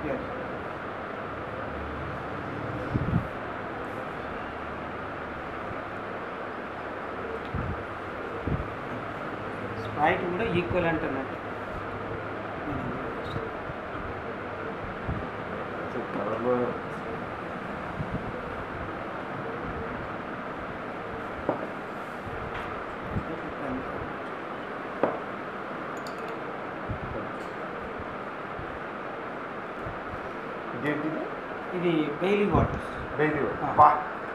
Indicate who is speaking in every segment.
Speaker 1: Yes Sprite కూడా equal అంటున్నట్టు
Speaker 2: కలర్లో ఇదేంటిది
Speaker 1: ఇది డైలీ వాటర్
Speaker 2: డైలీ
Speaker 1: ఆ.
Speaker 2: బా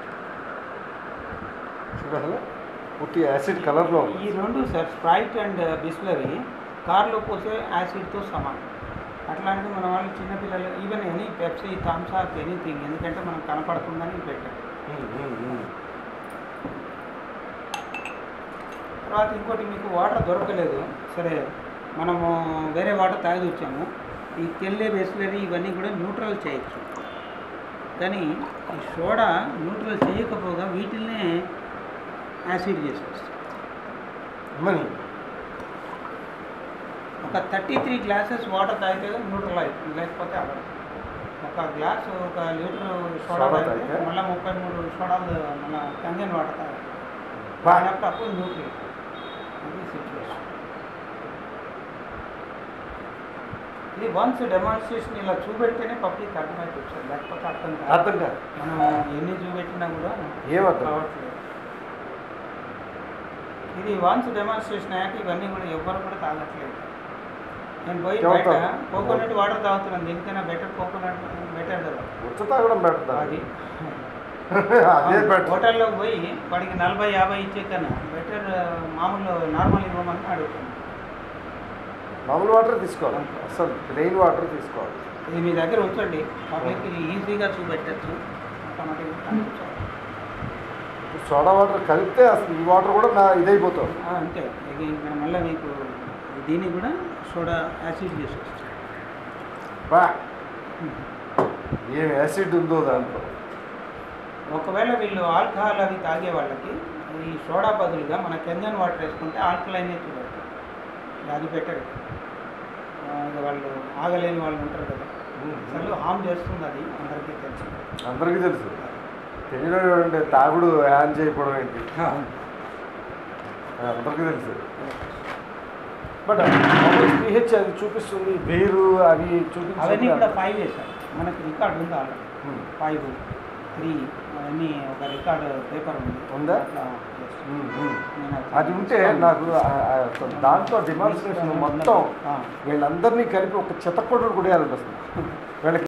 Speaker 2: చూడు అసలు పూర్తి యాసిడ్ కలర్లో ఉంది
Speaker 1: ఈ రెండు సార్ స్ప్రైట్ అండ్ బిస్లరీ కార్లో పోసే యాసిడ్తో సమానం అట్లాంటిది మన వాళ్ళు చిన్నపిల్లలు even any Pepsi Thums up anything ఎందుకంటే మనం కనపడుతుందని పెట్టాం
Speaker 2: ఉమ్, ఉమ్, ఉమ్.
Speaker 1: తర్వాత ఇంకోటి మీకు వాటర్ దొరకలేదు సరే మనము వేరే వాటర్ తాగి వచ్చాము ఈ తెల్లే బిస్లరీ ఇవన్నీ కూడా న్యూట్రల్ చేయొచ్చు కానీ ఈ సోడా న్యూట్రల్ చేయకపోగా వీటిల్నే యాసిడ్ చేసుకొస్తాం
Speaker 2: మరి
Speaker 1: ఒక థర్టీ త్రీ గ్లాసెస్ వాటర్ తాగితే న్యూట్రల్ అవుతుంది లేకపోతే అవ్వదు ఒక గ్లాస్ ఒక లీటర్ సోడా
Speaker 2: సోడా
Speaker 1: తాగితే
Speaker 2: తాగితే?
Speaker 1: మళ్ళీ ముప్పై మూడు సోడాలు మన కంజన్ వాటర్ తాగాలి
Speaker 2: బా.
Speaker 1: తాగినప్పుడు అప్పుడు న్యూట్రల్ అది సిచ్యువేషన్ ఇది వన్స్ డెమాన్స్ట్రేషన్ ఇలా చూపెడితేనే పబ్లిక్ అర్థమైపోతుంది సార్ లేకపోతే అర్థం కాదు
Speaker 2: అర్థం కాదు
Speaker 1: మనం ఎన్ని చూపెట్టినా కూడా
Speaker 2: ఏమర్థం
Speaker 1: కావట్లేదు ఇది వన్స్ డెమాన్స్ట్రేషన్ అయ్యాక ఇవన్నీ కూడా ఎవ్వరు కూడా తాగట్లేదు నేను పోయి బయట
Speaker 2: చెబుతాను.
Speaker 1: కోకోనట్ వాటర్ తాగుతున్నాను దీనికైనా బెటర్ కోకోనట్ బెటర్ కదా
Speaker 2: ఉచ్చ తాగడం పెడతా
Speaker 1: అది
Speaker 2: అదే బెటర్
Speaker 1: హోటల్లో పోయి వాడికి నలభై యాభై ఇచ్చే కన్నా బెటర్ మామూలు నార్మల్ ఇవ్వమని అడుగుతాను
Speaker 2: మామూలు వాటర్ తీసుకోవాలి అసలు ప్లెయిన్ వాటర్ తీసుకోవాలి
Speaker 1: ఇది మీ దగ్గర ఉంచండి పబ్లిక్ ఇది ఈజీగా చూపెట్టచ్చు ఆటోమేటిక్గా కనిపించాలి
Speaker 2: సోడా వాటర్ కలిపితే అసలు ఈ వాటర్ కూడా నా ఇదైపోతుంది
Speaker 1: ఆ, అంతే ఇక ఇక్కడ మళ్ళీ మీకు దీన్ని కూడా సోడా యాసిడ్ చేసుకొచ్చు
Speaker 2: బా ఏం యాసిడ్ ఉందో దాంట్లో
Speaker 1: ఒకవేళ వీళ్ళు ఆల్కహాల్ అవి తాగే వాళ్ళకి ఈ సోడా బదులుగా మన కెంజన్ వాటర్ వేసుకుంటే ఆల్కలైన్ చూపెడతారు అది బెటర్ ఇక వాళ్ళు ఆగలేని వాళ్ళు ఉంటారు కదా అసలు హామ్ చేస్తుంది అది అందరికీ తెలుసు
Speaker 2: అందరికీ తెలుసు తెలియడం అంటే తాగుడు హ్యాన్ చేయకపోవడం ఏంటి అందరికీ తెలుసు బట్ పిహెచ్ అది చూపిస్తుంది బీరు అవి
Speaker 1: అవన్నీ
Speaker 2: చూపించి
Speaker 1: కూడా ఫైవ్ వేసారు మనకి రికార్డు ఉంది ఆల్రెడీ ఫైవ్ త్రీ అవన్నీ ఒక రికార్డ్ పేపర్ ఉంది
Speaker 2: ఉందా?
Speaker 1: అట్లా, yes.
Speaker 2: ఉమ్, ఉమ్.
Speaker 1: నేను
Speaker 2: అది ఉంటే నాకు ఆ- ఆ దాంట్లో డిమాన్స్ట్రేషన్ మొత్తం
Speaker 1: ఆ.
Speaker 2: వీళ్ళందరినీ కలిపి ఒక చెత్తకొట్టుడు కూడా వేయాలనిపిస్తుంది వీళ్ళకి